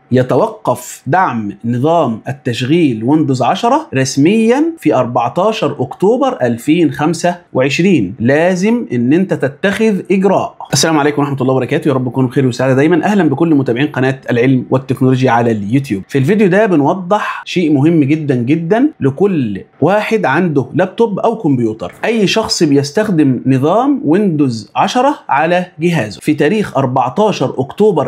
يتوقف دعم نظام التشغيل ويندوز 10 رسميا في 14 اكتوبر 2025 لازم ان انت تتخذ اجراء السلام عليكم ورحمه الله وبركاته يا رب تكونوا بخير وسعاده دايما اهلا بكل متابعين قناه العلم والتكنولوجيا على اليوتيوب في الفيديو ده بنوضح شيء مهم جدا جدا لكل واحد عنده لابتوب او كمبيوتر اي شخص بيستخدم نظام ويندوز 10 على جهازه في تاريخ 14 اكتوبر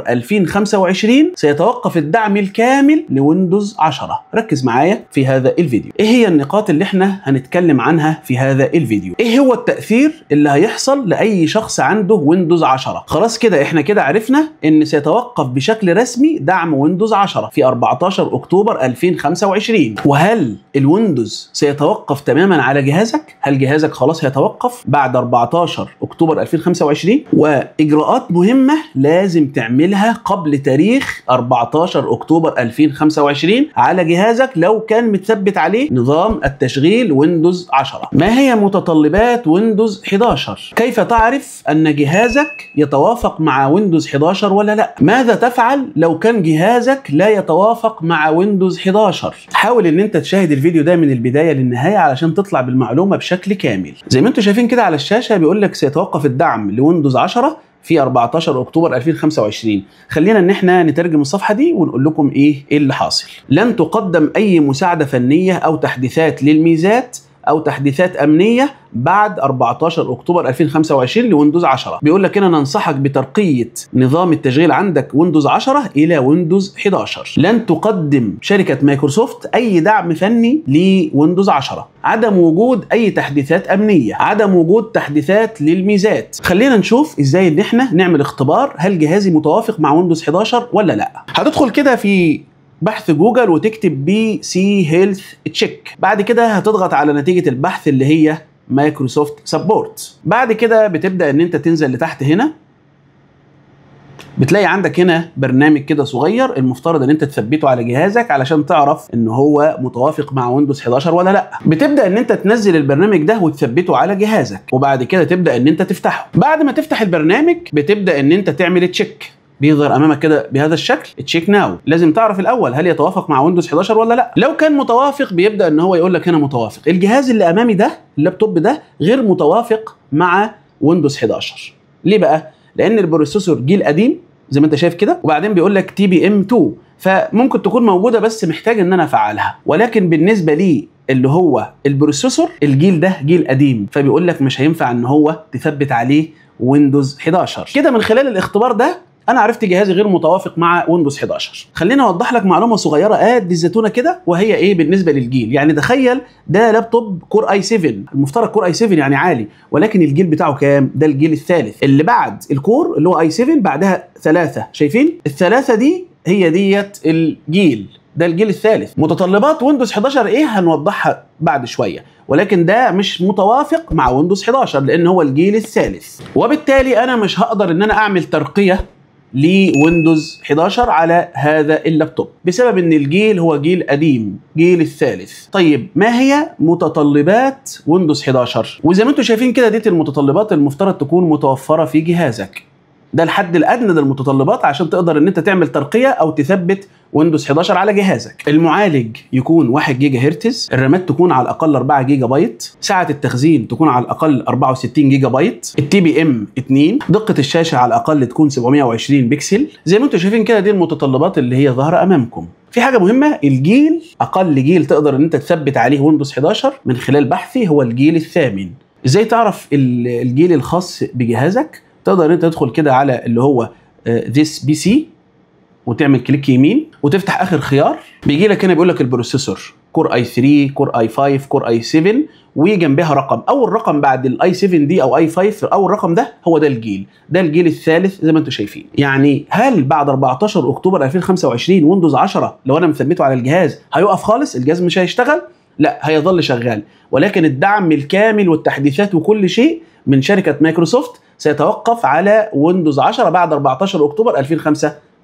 2025 سيتوقف الدعم الكامل لويندوز 10 ركز معايا في هذا الفيديو ايه هي النقاط اللي احنا هنتكلم عنها في هذا الفيديو ايه هو التاثير اللي هيحصل لاي شخص عنده ويندوز 10 خلاص كده احنا كده عرفنا ان سيتوقف بشكل رسمي دعم ويندوز 10 في 14 اكتوبر 2025 وهل الويندوز سيتوقف تماما على جهازك هل جهازك خلاص هيتوقف بعد 14 اكتوبر 2025 واجراءات مهمه لازم تعملها قبل تاريخ 14 اكتوبر 2025 على جهازك لو كان متثبت عليه نظام التشغيل ويندوز 10 ما هي متطلبات ويندوز 11 كيف تعرف ان جهازك يتوافق مع ويندوز 11 ولا لا ماذا تفعل لو كان جهازك لا يتوافق مع ويندوز 11 حاول ان انت تشاهد الفيديو ده من البدايه للنهايه علشان تطلع بالمعلومه بشكل كامل زي ما انتم شايفين كده على الشاشه بيقول لك سيتوقف الدعم لويندوز 10 في 14 اكتوبر 2025 خلينا ان احنا نترجم الصفحه دي ونقول لكم ايه ايه اللي حاصل لن تقدم اي مساعده فنيه او تحديثات للميزات او تحديثات امنيه بعد 14 اكتوبر 2025 لويندوز 10 بيقول لك هنا ننصحك بترقيه نظام التشغيل عندك ويندوز 10 الى ويندوز 11 لن تقدم شركه مايكروسوفت اي دعم فني لويندوز 10 عدم وجود اي تحديثات امنيه عدم وجود تحديثات للميزات خلينا نشوف ازاي ان احنا نعمل اختبار هل جهازي متوافق مع ويندوز 11 ولا لا هتدخل كده في بحث جوجل وتكتب بي سي هيلث تشيك بعد كده هتضغط على نتيجه البحث اللي هي مايكروسوفت سبورت بعد كده بتبدا ان انت تنزل لتحت هنا بتلاقي عندك هنا برنامج كده صغير المفترض ان انت تثبته على جهازك علشان تعرف ان هو متوافق مع ويندوز 11 ولا لا بتبدا ان انت تنزل البرنامج ده وتثبته على جهازك وبعد كده تبدا ان انت تفتحه بعد ما تفتح البرنامج بتبدا ان انت تعمل تشيك بيظهر امامك كده بهذا الشكل تشيك ناو لازم تعرف الاول هل يتوافق مع ويندوز 11 ولا لا لو كان متوافق بيبدا ان هو يقول لك هنا متوافق الجهاز اللي امامي ده اللابتوب ده غير متوافق مع ويندوز 11 ليه بقى لان البروسيسور جيل قديم زي ما انت شايف كده وبعدين بيقول لك تي بي ام 2 فممكن تكون موجوده بس محتاج ان انا افعلها ولكن بالنسبه لي اللي هو البروسيسور الجيل ده جيل قديم فبيقول لك مش هينفع ان هو تثبت عليه ويندوز 11 كده من خلال الاختبار ده انا عرفت جهازي غير متوافق مع ويندوز 11 خليني اوضح لك معلومه صغيره قد الزيتونه كده وهي ايه بالنسبه للجيل يعني تخيل ده لابتوب كور اي 7 المفترض كور اي 7 يعني عالي ولكن الجيل بتاعه كام ده الجيل الثالث اللي بعد الكور اللي هو اي 7 بعدها ثلاثه شايفين الثلاثه دي هي ديت الجيل ده الجيل الثالث متطلبات ويندوز 11 ايه هنوضحها بعد شويه ولكن ده مش متوافق مع ويندوز 11 لان هو الجيل الثالث وبالتالي انا مش هقدر ان انا اعمل ترقيه لويندوز 11 على هذا اللابتوب بسبب ان الجيل هو جيل قديم جيل الثالث طيب ما هي متطلبات ويندوز 11 وزي ما انتم شايفين كده ديت المتطلبات المفترض تكون متوفره في جهازك ده الحد الادنى للمتطلبات عشان تقدر ان انت تعمل ترقيه او تثبت ويندوز 11 على جهازك المعالج يكون 1 جيجا هرتز الرامات تكون على الاقل 4 جيجا بايت سعه التخزين تكون على الاقل 64 جيجا بايت التي بي ام 2 دقه الشاشه على الاقل تكون 720 بكسل زي ما انتم شايفين كده دي المتطلبات اللي هي ظاهره امامكم في حاجه مهمه الجيل اقل جيل تقدر ان انت تثبت عليه ويندوز 11 من خلال بحثي هو الجيل الثامن ازاي تعرف الجيل الخاص بجهازك تقدر انت تدخل كده على اللي هو ذيس بي سي وتعمل كليك يمين وتفتح اخر خيار بيجي لك هنا بيقول لك البروسيسور كور اي 3 كور اي 5 كور اي 7 وجنبها رقم اول رقم بعد الاي 7 دي او اي 5 اول رقم ده هو ده الجيل ده الجيل الثالث زي ما انتم شايفين يعني هل بعد 14 اكتوبر 2025 ويندوز 10 لو انا مثبته على الجهاز هيقف خالص الجهاز مش هيشتغل لا هيظل شغال ولكن الدعم الكامل والتحديثات وكل شيء من شركه مايكروسوفت سيتوقف على ويندوز 10 بعد 14 اكتوبر 2025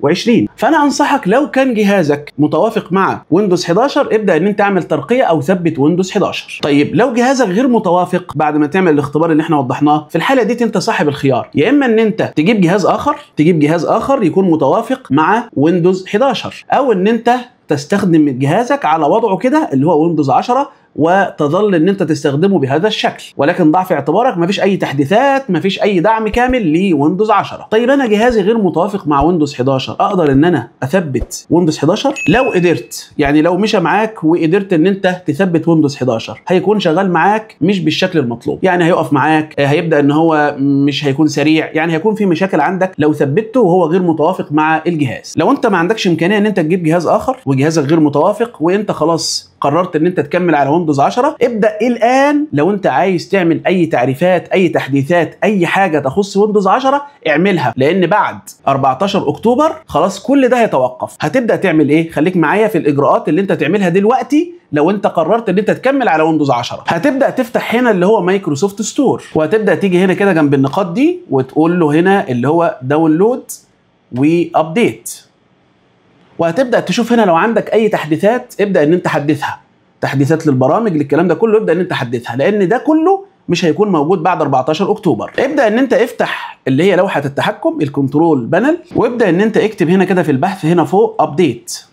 20 فانا انصحك لو كان جهازك متوافق مع ويندوز 11 ابدا ان انت اعمل ترقيه او ثبت ويندوز 11 طيب لو جهازك غير متوافق بعد ما تعمل الاختبار اللي احنا وضحناه في الحاله دي انت صاحب الخيار يا اما ان انت تجيب جهاز اخر تجيب جهاز اخر يكون متوافق مع ويندوز 11 او ان انت تستخدم جهازك على وضعه كده اللي هو ويندوز 10 وتظل ان انت تستخدمه بهذا الشكل ولكن ضع في اعتبارك مفيش اي تحديثات مفيش اي دعم كامل لويندوز 10 طيب انا جهازي غير متوافق مع ويندوز 11 اقدر ان انا اثبت ويندوز 11 لو قدرت يعني لو مشى معاك وقدرت ان انت تثبت ويندوز 11 هيكون شغال معاك مش بالشكل المطلوب يعني هيقف معاك هيبدا ان هو مش هيكون سريع يعني هيكون في مشاكل عندك لو ثبته وهو غير متوافق مع الجهاز لو انت ما عندكش امكانيه ان انت تجيب جهاز اخر وجهازك غير متوافق وانت خلاص قررت ان انت تكمل على ويندوز 10 ابدا الان لو انت عايز تعمل اي تعريفات اي تحديثات اي حاجه تخص ويندوز 10 اعملها لان بعد 14 اكتوبر خلاص كل ده هيتوقف هتبدا تعمل ايه خليك معايا في الاجراءات اللي انت تعملها دلوقتي لو انت قررت ان انت تكمل على ويندوز 10 هتبدا تفتح هنا اللي هو مايكروسوفت ستور وهتبدا تيجي هنا كده جنب النقاط دي وتقول له هنا اللي هو داونلود وابديت وهتبدا تشوف هنا لو عندك اي تحديثات ابدا ان انت حدثها تحديثات للبرامج للكلام ده كله ابدا ان انت حدثها لان ده كله مش هيكون موجود بعد 14 اكتوبر ابدا ان انت افتح اللي هي لوحه التحكم الكنترول بانل وابدا ان انت اكتب هنا كده في البحث هنا فوق ابديت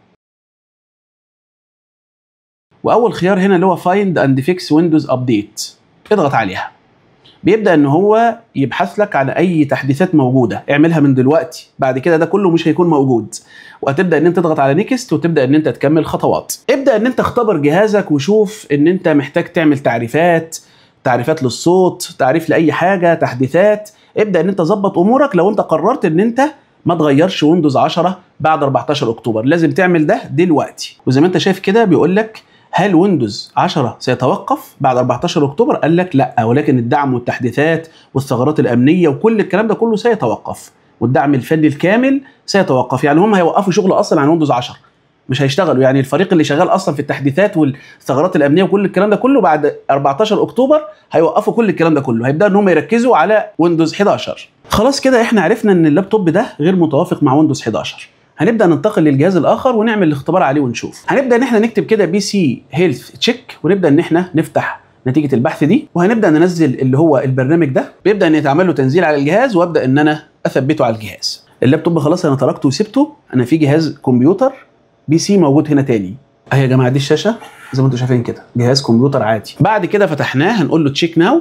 واول خيار هنا اللي هو فايند اند فيكس ويندوز ابديت اضغط عليها بيبدا ان هو يبحث لك عن اي تحديثات موجوده اعملها من دلوقتي بعد كده ده كله مش هيكون موجود وهتبدا ان انت تضغط على نيكست وتبدا ان انت تكمل خطوات ابدا ان انت اختبر جهازك وشوف ان انت محتاج تعمل تعريفات تعريفات للصوت تعريف لاي حاجه تحديثات ابدا ان انت ظبط امورك لو انت قررت ان انت ما تغيرش ويندوز 10 بعد 14 اكتوبر لازم تعمل ده دلوقتي وزي ما انت شايف كده بيقول لك هل ويندوز 10 سيتوقف بعد 14 اكتوبر؟ قال لك لا ولكن الدعم والتحديثات والثغرات الامنيه وكل الكلام ده كله سيتوقف والدعم الفني الكامل سيتوقف يعني هم هيوقفوا شغل اصلا عن ويندوز 10 مش هيشتغلوا يعني الفريق اللي شغال اصلا في التحديثات والثغرات الامنيه وكل الكلام ده كله بعد 14 اكتوبر هيوقفوا كل الكلام ده كله هيبداوا ان هم يركزوا على ويندوز 11 خلاص كده احنا عرفنا ان اللابتوب ده غير متوافق مع ويندوز 11 هنبدا ننتقل للجهاز الاخر ونعمل الاختبار عليه ونشوف هنبدا ان احنا نكتب كده بي سي هيلث تشيك ونبدا ان احنا نفتح نتيجه البحث دي وهنبدا ننزل اللي هو البرنامج ده بيبدا ان يتعمل له تنزيل على الجهاز وابدا ان انا اثبته على الجهاز اللابتوب خلاص انا تركته وسبته انا في جهاز كمبيوتر بي سي موجود هنا تاني اهي يا جماعه دي الشاشه زي ما انتم شايفين كده جهاز كمبيوتر عادي بعد كده فتحناه هنقول له تشيك ناو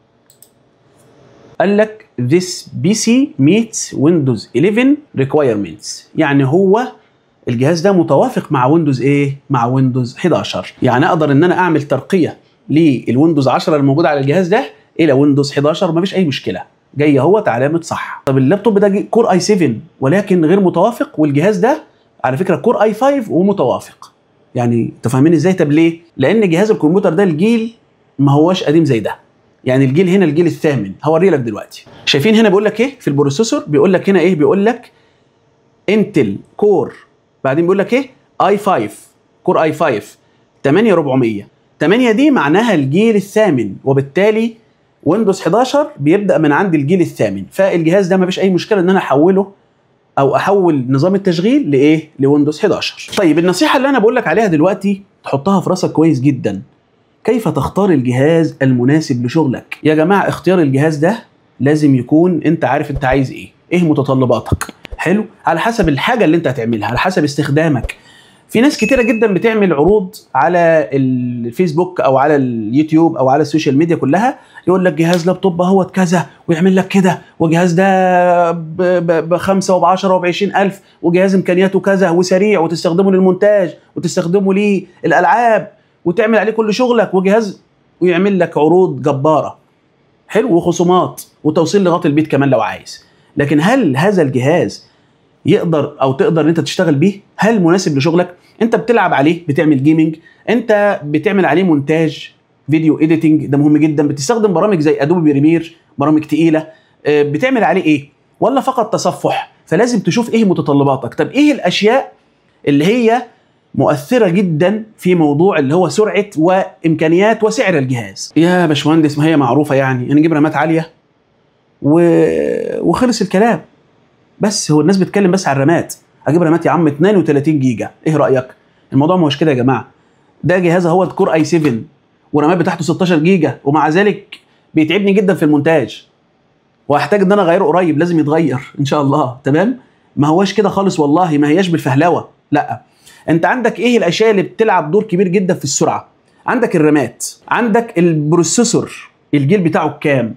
قال لك this PC meets Windows 11 requirements يعني هو الجهاز ده متوافق مع ويندوز ايه؟ مع ويندوز 11 يعني اقدر ان انا اعمل ترقيه للويندوز 10 الموجود على الجهاز ده الى ويندوز 11 مفيش اي مشكله جاي اهوت علامه صح طب اللابتوب ده كور اي 7 ولكن غير متوافق والجهاز ده على فكره كور اي 5 ومتوافق يعني انتوا فاهمين ازاي طب ليه لان جهاز الكمبيوتر ده الجيل ما هوش قديم زي ده يعني الجيل هنا الجيل الثامن هوري لك دلوقتي شايفين هنا بيقول لك ايه في البروسيسور بيقول لك هنا ايه بيقول لك انتل كور بعدين بيقول لك ايه اي 5 كور اي 5 8400 8 دي معناها الجيل الثامن وبالتالي ويندوز 11 بيبدا من عند الجيل الثامن فالجهاز ده ما فيش اي مشكله ان انا احوله او احول نظام التشغيل لايه لويندوز 11 طيب النصيحه اللي انا بقول لك عليها دلوقتي تحطها في راسك كويس جدا كيف تختار الجهاز المناسب لشغلك يا جماعه اختيار الجهاز ده لازم يكون انت عارف انت عايز ايه ايه متطلباتك حلو على حسب الحاجه اللي انت هتعملها على حسب استخدامك في ناس كتيرة جدا بتعمل عروض على الفيسبوك او على اليوتيوب او على السوشيال ميديا كلها يقول لك جهاز لابتوب اهوت كذا ويعمل لك كده وجهاز ده بخمسة وبعشرة وبعشرين ألف وجهاز إمكانياته كذا وسريع وتستخدمه للمونتاج وتستخدمه للألعاب وتعمل عليه كل شغلك وجهاز ويعمل لك عروض جبارة حلو وخصومات وتوصيل لغاية البيت كمان لو عايز لكن هل هذا الجهاز يقدر او تقدر ان انت تشتغل بيه هل مناسب لشغلك انت بتلعب عليه بتعمل جيمنج انت بتعمل عليه مونتاج فيديو اديتنج ده مهم جدا بتستخدم برامج زي ادوبي بريمير برامج تقيله بتعمل عليه ايه ولا فقط تصفح فلازم تشوف ايه متطلباتك طب ايه الاشياء اللي هي مؤثره جدا في موضوع اللي هو سرعه وامكانيات وسعر الجهاز يا باشمهندس ما هي معروفه يعني نجيب رامات عاليه و... وخلص الكلام بس هو الناس بتتكلم بس على الرامات اجيب رامات يا عم 32 جيجا ايه رايك الموضوع ما هوش كده يا جماعه ده جهاز هو الكور اي 7 ورامات بتاعته 16 جيجا ومع ذلك بيتعبني جدا في المونتاج وهحتاج ان انا اغيره قريب لازم يتغير ان شاء الله تمام ما هوش كده خالص والله ما هياش بالفهلوه لا انت عندك ايه الاشياء اللي بتلعب دور كبير جدا في السرعه عندك الرامات عندك البروسيسور الجيل بتاعه كام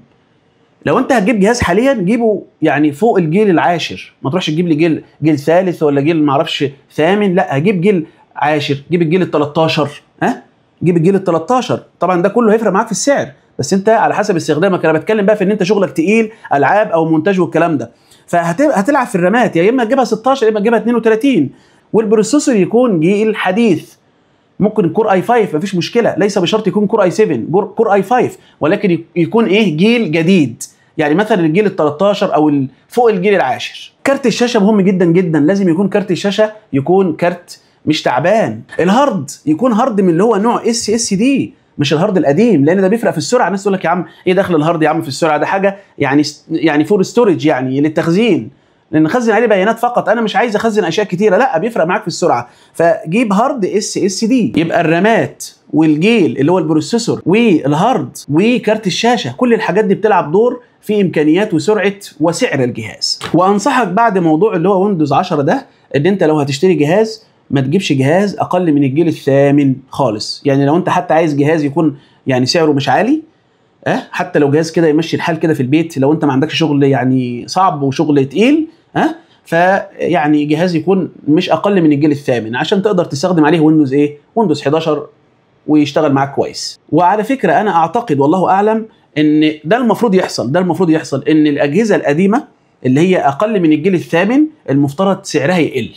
لو انت هتجيب جهاز حاليا جيبه يعني فوق الجيل العاشر ما تروحش تجيب لي جيل جيل ثالث ولا جيل ما اعرفش ثامن لا هجيب جيل عاشر جيب الجيل ال 13 ها جيب الجيل ال 13 طبعا ده كله هيفرق معاك في السعر بس انت على حسب استخدامك انا بتكلم بقى في ان انت شغلك تقيل العاب او مونتاج والكلام ده فهتلعب في الرامات يا اما تجيبها 16 يا اما تجيبها 32 والبروسيسور يكون جيل حديث ممكن كور اي 5 مفيش مشكله ليس بشرط يكون كور اي 7 كور اي 5 ولكن يكون ايه جيل جديد يعني مثلا الجيل ال 13 او فوق الجيل العاشر كارت الشاشه مهم جدا جدا لازم يكون كارت الشاشه يكون كارت مش تعبان الهارد يكون هارد من اللي هو نوع اس اس دي مش الهارد القديم لان ده بيفرق في السرعه الناس تقول لك يا عم ايه دخل الهارد يا عم في السرعه ده حاجه يعني يعني فور ستورج يعني للتخزين لان خزن عليه بيانات فقط انا مش عايز اخزن اشياء كتيره لا بيفرق معاك في السرعه فجيب هارد اس اس دي يبقى الرامات والجيل اللي هو البروسيسور والهارد وكارت الشاشه كل الحاجات دي بتلعب دور في امكانيات وسرعه وسعر الجهاز وانصحك بعد موضوع اللي هو ويندوز 10 ده ان انت لو هتشتري جهاز ما تجيبش جهاز اقل من الجيل الثامن خالص يعني لو انت حتى عايز جهاز يكون يعني سعره مش عالي اه حتى لو جهاز كده يمشي الحال كده في البيت لو انت ما عندكش شغل يعني صعب وشغل تقيل ها اه فيعني جهاز يكون مش اقل من الجيل الثامن عشان تقدر تستخدم عليه ويندوز ايه ويندوز 11 ويشتغل معاك كويس وعلى فكره انا اعتقد والله اعلم ان ده المفروض يحصل ده المفروض يحصل ان الاجهزه القديمه اللي هي اقل من الجيل الثامن المفترض سعرها يقل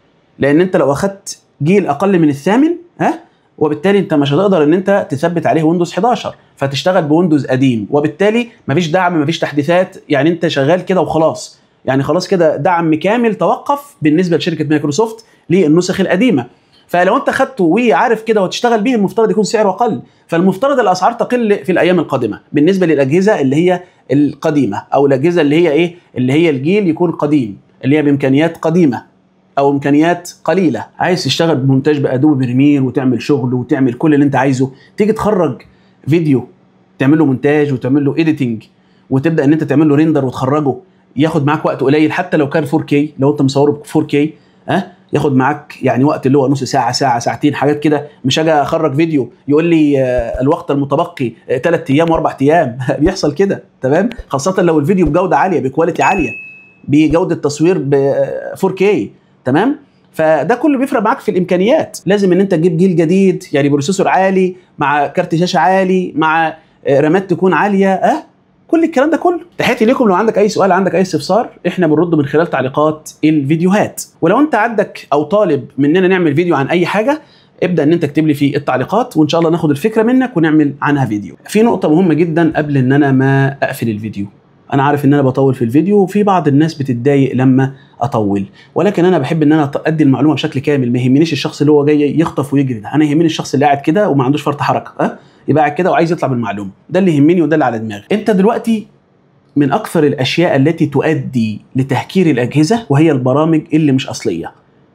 لان انت لو اخدت جيل اقل من الثامن ها وبالتالي انت مش هتقدر ان انت تثبت عليه ويندوز 11 فتشتغل بويندوز قديم وبالتالي مفيش دعم مفيش تحديثات يعني انت شغال كده وخلاص يعني خلاص كده دعم كامل توقف بالنسبه لشركه مايكروسوفت للنسخ القديمه فلو انت خدته وعارف كده وتشتغل بيه المفترض يكون سعره اقل فالمفترض الاسعار تقل في الايام القادمه بالنسبه للاجهزه اللي هي القديمه او الاجهزه اللي هي ايه اللي هي الجيل يكون قديم اللي هي بامكانيات قديمه او امكانيات قليله عايز تشتغل بمونتاج بادوبي بريمير وتعمل شغل وتعمل كل اللي انت عايزه تيجي تخرج فيديو تعمل له مونتاج وتعمل له اديتنج وتبدا ان انت تعمل له ريندر وتخرجه ياخد معاك وقت قليل حتى لو كان 4K لو انت مصوره ب 4K ها أه؟ ياخد معاك يعني وقت اللي هو نص ساعه ساعه ساعتين حاجات كده مش اجي اخرج فيديو يقول لي الوقت المتبقي ثلاث ايام واربع ايام بيحصل كده تمام خاصه لو الفيديو بجوده عاليه بكواليتي عاليه بجوده تصوير ب 4K تمام فده كله بيفرق معاك في الامكانيات لازم ان انت تجيب جيل جديد يعني بروسيسور عالي مع كارت شاشه عالي مع رامات تكون عاليه اه كل الكلام ده كله تحياتي ليكم لو عندك اي سؤال عندك اي استفسار احنا بنرد من خلال تعليقات الفيديوهات ولو انت عندك او طالب مننا نعمل فيديو عن اي حاجه ابدا ان انت اكتب لي في التعليقات وان شاء الله ناخد الفكره منك ونعمل عنها فيديو في نقطه مهمه جدا قبل ان انا ما اقفل الفيديو انا عارف ان انا بطول في الفيديو وفي بعض الناس بتتضايق لما اطول ولكن انا بحب ان انا ادي المعلومه بشكل كامل ما يهمنيش الشخص اللي هو جاي يخطف ويجري ده انا يهمني الشخص اللي قاعد كده وما عندوش فرط حركه ها أه؟ يبقى قاعد كده وعايز يطلع بالمعلومه ده اللي يهمني وده اللي على دماغي انت دلوقتي من اكثر الاشياء التي تؤدي لتهكير الاجهزه وهي البرامج اللي مش اصليه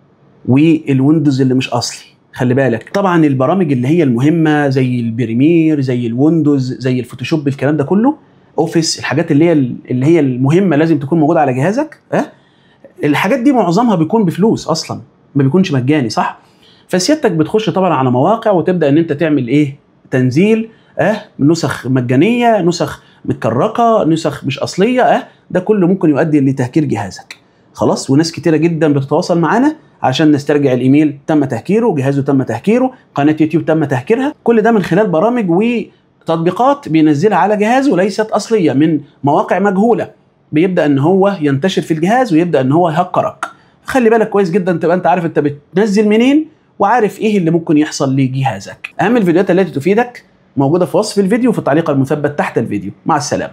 والويندوز اللي مش اصلي خلي بالك طبعا البرامج اللي هي المهمه زي البريمير زي الويندوز زي الفوتوشوب الكلام ده كله اوفيس الحاجات اللي هي اللي هي المهمه لازم تكون موجوده على جهازك ها أه؟ الحاجات دي معظمها بيكون بفلوس اصلا ما بيكونش مجاني صح فسيادتك بتخش طبعا على مواقع وتبدا ان انت تعمل ايه تنزيل اه نسخ مجانيه نسخ متكركه نسخ مش اصليه اه ده كله ممكن يؤدي لتهكير جهازك خلاص وناس كتيره جدا بتتواصل معانا عشان نسترجع الايميل تم تهكيره جهازه تم تهكيره قناه يوتيوب تم تهكيرها كل ده من خلال برامج وتطبيقات بينزلها على جهازه ليست اصليه من مواقع مجهوله بيبدا ان هو ينتشر في الجهاز ويبدا ان هو يهكرك خلي بالك كويس جدا تبقى انت عارف انت بتنزل منين وعارف ايه اللي ممكن يحصل لجهازك اهم الفيديوهات التي تفيدك موجوده في وصف الفيديو وفي التعليق المثبت تحت الفيديو مع السلامه